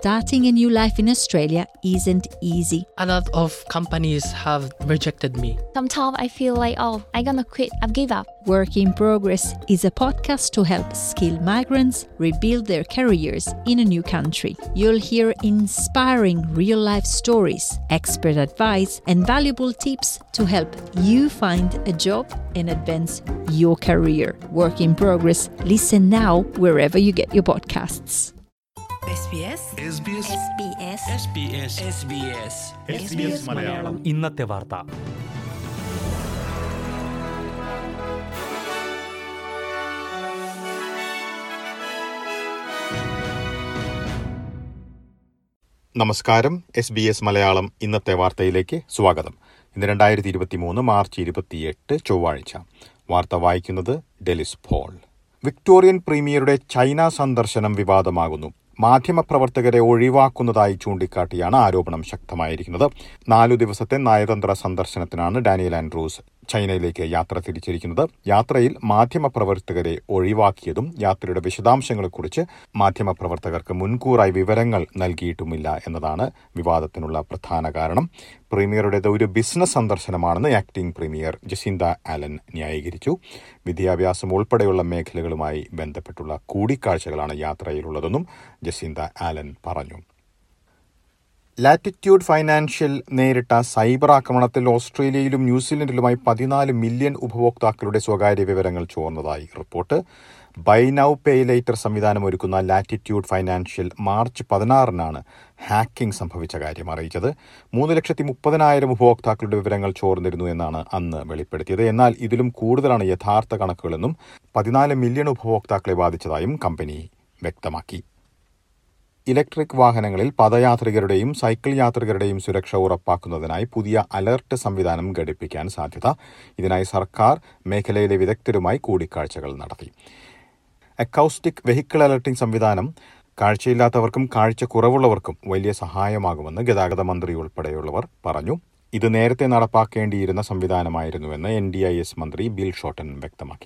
Starting a new life in Australia isn't easy. A lot of companies have rejected me. Sometimes I feel like, oh, I'm gonna quit, I've give up. Work in Progress is a podcast to help skilled migrants rebuild their careers in a new country. You'll hear inspiring real life stories, expert advice, and valuable tips to help you find a job and advance your career. Work in Progress. Listen now wherever you get your podcasts. SBS SBS SBS SBS SBS Malayalam ഇന്നത്തെ വാർത്ത നമസ്കാരം S B S Malayalam ഇന്നത്തെ വാർത്തയിലേക്ക് സ്വാഗതം ഇന്ന് രണ്ടായിരത്തി ഇരുപത്തി മൂന്ന് മാർച്ച് ഇരുപത്തിയെട്ട് ചൊവ്വാഴ്ച വാർത്ത വായിക്കുന്നത് ഡെലിസ് പോൾ വിക്ടോറിയൻ പ്രീമിയറുടെ ചൈന സന്ദർശനം വിവാദമാകുന്നു മാധ്യമപ്രവർത്തകരെ ഒഴിവാക്കുന്നതായി ചൂണ്ടിക്കാട്ടിയാണ് ആരോപണം ശക്തമായിരിക്കുന്നത് നാലു ദിവസത്തെ നയതന്ത്ര സന്ദർശനത്തിനാണ് ഡാനിയൽ ആൻഡ്രൂസ് ചൈനയിലേക്ക് യാത്ര തിരിച്ചിരിക്കുന്നത് യാത്രയിൽ മാധ്യമപ്രവർത്തകരെ ഒഴിവാക്കിയതും യാത്രയുടെ വിശദാംശങ്ങളെക്കുറിച്ച് മാധ്യമപ്രവർത്തകർക്ക് മുൻകൂറായി വിവരങ്ങൾ നൽകിയിട്ടുമില്ല എന്നതാണ് വിവാദത്തിനുള്ള പ്രധാന കാരണം പ്രീമിയറുടേത് ഒരു ബിസിനസ് സന്ദർശനമാണെന്ന് ആക്ടിംഗ് പ്രീമിയർ ജസിന്ത ആലൻ ന്യായീകരിച്ചു വിദ്യാഭ്യാസം ഉൾപ്പെടെയുള്ള മേഖലകളുമായി ബന്ധപ്പെട്ടുള്ള കൂടിക്കാഴ്ചകളാണ് യാത്രയിലുള്ളതെന്നും ജസിന്ത ആലൻ പറഞ്ഞു ലാറ്റിറ്റ്യൂഡ് ഫൈനാൻഷ്യൽ നേരിട്ട സൈബർ ആക്രമണത്തിൽ ഓസ്ട്രേലിയയിലും ന്യൂസിലൻഡിലുമായി പതിനാല് മില്യൺ ഉപഭോക്താക്കളുടെ സ്വകാര്യ വിവരങ്ങൾ ചോർന്നതായി report buy now pay later സംവിധാനം ഒരുക്കുന്ന ലാറ്റിറ്റ്യൂഡ് ഫൈനാൻഷ്യൽ മാർച്ച് പതിനാറിനാണ് ഹാക്കിംഗ് സംഭവിച്ച കാര്യം അറിയിച്ചത് മൂന്ന് ലക്ഷത്തി മുപ്പതിനായിരം ഉപഭോക്താക്കളുടെ വിവരങ്ങൾ ചോർന്നിരുന്നു എന്നാണ് അന്ന് വെളിപ്പെടുത്തിയത് എന്നാൽ ഇതിലും കൂടുതലാണ് യഥാർത്ഥ കണക്കുകളെന്നും പതിനാല് മില്യൺ ഉപഭോക്താക്കളെ ബാധിച്ചതായും കമ്പനി വ്യക്തമാക്കി ഇലക്ട്രിക് വാഹനങ്ങളിൽ പദയാത്രികരുടെയും സൈക്കിൾ യാത്രികരുടെയും സുരക്ഷ ഉറപ്പാക്കുന്നതിനായി പുതിയ അലർട്ട് സംവിധാനം ഘടിപ്പിക്കാൻ സാധ്യത ഇതിനായി സർക്കാർ മേഖലയിലെ വിദഗ്ധരുമായി കൂടിക്കാഴ്ചകൾ നടത്തി അക്കൌസ്റ്റിക് വെഹിക്കിൾ അലർട്ടിംഗ് സംവിധാനം കാഴ്ചയില്ലാത്തവർക്കും കാഴ്ച കുറവുള്ളവർക്കും വലിയ സഹായമാകുമെന്ന് ഗതാഗത മന്ത്രി ഉൾപ്പെടെയുള്ളവർ പറഞ്ഞു ഇത് നേരത്തെ നടപ്പാക്കേണ്ടിയിരുന്ന സംവിധാനമായിരുന്നുവെന്ന് N D I S minister Bill Shorten വ്യക്തമാക്കി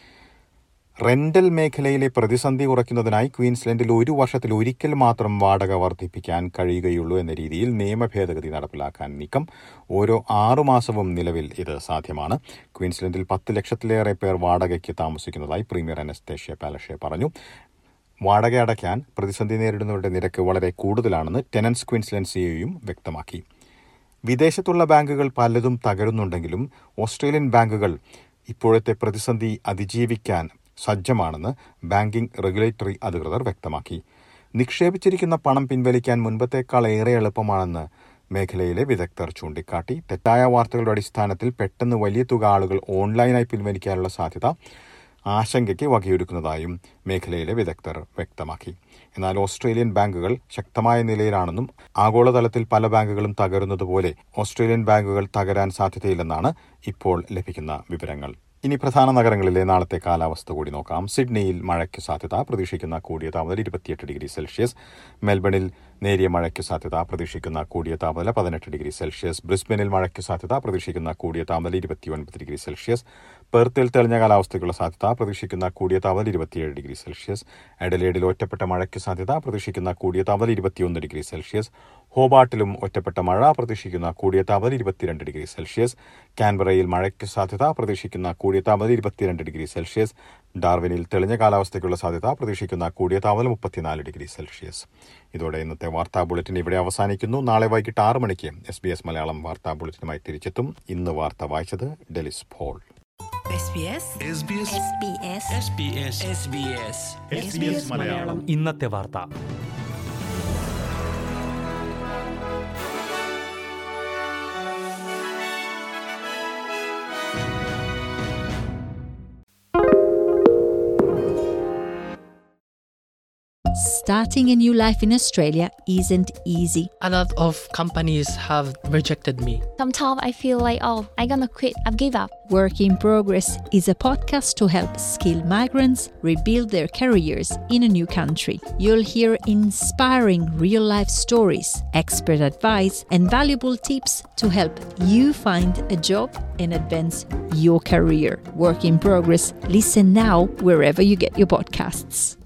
റെന്റൽ മേഖലയിലെ പ്രതിസന്ധി കുറയ്ക്കുന്നതിനായി ക്വീൻസ്ലൻഡിൽ ഒരു വർഷത്തിൽ ഒരിക്കൽ മാത്രം വാടക വർദ്ധിപ്പിക്കാൻ കഴിയുകയുള്ളൂ എന്ന രീതിയിൽ നിയമ ഭേദഗതി നടപ്പിലാക്കാൻ നീക്കം ഓരോ ആറുമാസവും നിലവിൽ ഇത് സാധ്യമാണ് ക്വീൻസ്ലൻഡിൽ പത്ത് ലക്ഷത്തിലേറെ പേർ വാടകയ്ക്ക് താമസിക്കുന്നതായി പ്രീമിയർ അനസ്തേഷ്യ പാലഷെ പറഞ്ഞു വാടക അടയ്ക്കാൻ പ്രതിസന്ധി നേരിടുന്നവരുടെ നിരക്ക് വളരെ കൂടുതലാണെന്ന് ടെനൻസ് ക്വീൻസ്ലൻഡ് സിഇയും വ്യക്തമാക്കി വിദേശത്തുള്ള ബാങ്കുകൾ പലതും തകരുന്നുണ്ടെങ്കിലും ഓസ്ട്രേലിയൻ ബാങ്കുകൾ ഇപ്പോഴത്തെ പ്രതിസന്ധി അതിജീവിക്കാൻ സജ്ജമാണെന്ന് ബാങ്കിംഗ് റെഗുലേറ്ററി അധികൃതർ വ്യക്തമാക്കി നിക്ഷേപിച്ചിരിക്കുന്ന പണം പിൻവലിക്കാൻ മുൻപത്തേക്കാൾ ഏറെ എളുപ്പമാണെന്ന് മേഖലയിലെ വിദഗ്ധർ ചൂണ്ടിക്കാട്ടി തെറ്റായ വാർത്തകളുടെ അടിസ്ഥാനത്തിൽ പെട്ടെന്ന് വലിയ തുക ആളുകൾ ഓൺലൈനായി പിൻവലിക്കാനുള്ള സാധ്യത ആശങ്കയ്ക്ക് വകയൊരുക്കുന്നതായും മേഖലയിലെ വിദഗ്ധർ വ്യക്തമാക്കി എന്നാൽ ഓസ്ട്രേലിയൻ ബാങ്കുകൾ ശക്തമായ നിലയിലാണെന്നും ആഗോളതലത്തിൽ പല ബാങ്കുകളും തകരുന്നതുപോലെ ഓസ്ട്രേലിയൻ ബാങ്കുകൾ തകരാൻ സാധ്യതയില്ലെന്നാണ് ഇപ്പോൾ ലഭിക്കുന്ന വിവരങ്ങൾ ഇനി പ്രധാന നഗരങ്ങളിലെ നാളത്തെ കാലാവസ്ഥ കൂടി നോക്കാം സിഡ്നിയിൽ മഴയ്ക്ക് സാധ്യത പ്രതീക്ഷിക്കുന്ന കൂടിയ താപനില ഇരുപത്തിയെട്ട് ഡിഗ്രി സെൽഷ്യസ് മെൽബണിൽ നേരിയ മഴയ്ക്ക് സാധ്യത പ്രതീക്ഷിക്കുന്ന കൂടിയ താപനില പതിനെട്ട് ഡിഗ്രി സെൽഷ്യസ് ബ്രിസ്ബനിൽ മഴയ്ക്ക് സാധ്യത പ്രതീക്ഷിക്കുന്ന കൂടിയ താപനില ഇരുപത്തിയൊൻപത് ഡിഗ്രി സെൽഷ്യസ് പെർത്തിൽ തെളിഞ്ഞ കാലാവസ്ഥയ്ക്കുള്ള സാധ്യത പ്രതീക്ഷിക്കുന്ന കൂടിയ താപനില ഇരുപത്തിയേഴ് ഡിഗ്രി സെൽഷ്യസ് എഡലേഡിൽ ഒറ്റപ്പെട്ട മഴയ്ക്ക് സാധ്യത പ്രതീക്ഷിക്കുന്ന കൂടിയ താപനില ഇരുപത്തിയൊന്ന് ഡിഗ്രി സെൽഷ്യസ് ഹോബാട്ടിലും ഒറ്റപ്പെട്ട മഴ പ്രതീക്ഷിക്കുന്ന കൂടിയ താപനില ഇരുപത്തിരണ്ട് ഡിഗ്രി സെൽഷ്യസ് കാൻബറയിൽ മഴയ്ക്ക് സാധ്യത പ്രതീക്ഷിക്കുന്ന കൂടിയ താപനില ഇരുപത്തിരണ്ട് ഡിഗ്രി സെൽഷ്യസ് ഡാർവിനിൽ തെളിഞ്ഞ കാലാവസ്ഥയ്ക്കുള്ള സാധ്യത പ്രതീക്ഷിക്കുന്ന കൂടിയ താപനില മുപ്പത്തിനാല് ഡിഗ്രി സെൽഷ്യസ് ഇതോടെ ഇന്നത്തെ വാർത്താ ബുള്ളറ്റിൻ ഇവിടെ അവസാനിക്കുന്നു നാളെ വൈകിട്ട് ആറ് മണിക്ക് എസ് ബി എസ് മലയാളം വാർത്താ ബുള്ളറ്റിനുമായി തിരിച്ചെത്തും ഇന്ന് വാർത്ത വായിച്ചത് Delys Paul SBS SBS SBS SBS SBS Malayalam ഇന്നത്തെ വാർത്ത Starting a new life in Australia isn't easy. A lot of companies have rejected me. Sometimes I feel like, oh, I'm gonna quit, I've give up. Work in Progress is a podcast to help skilled migrants rebuild their careers in a new country. You'll hear inspiring real life stories, expert advice, and valuable tips to help you find a job and advance your career. Work in Progress. Listen now wherever you get your podcasts.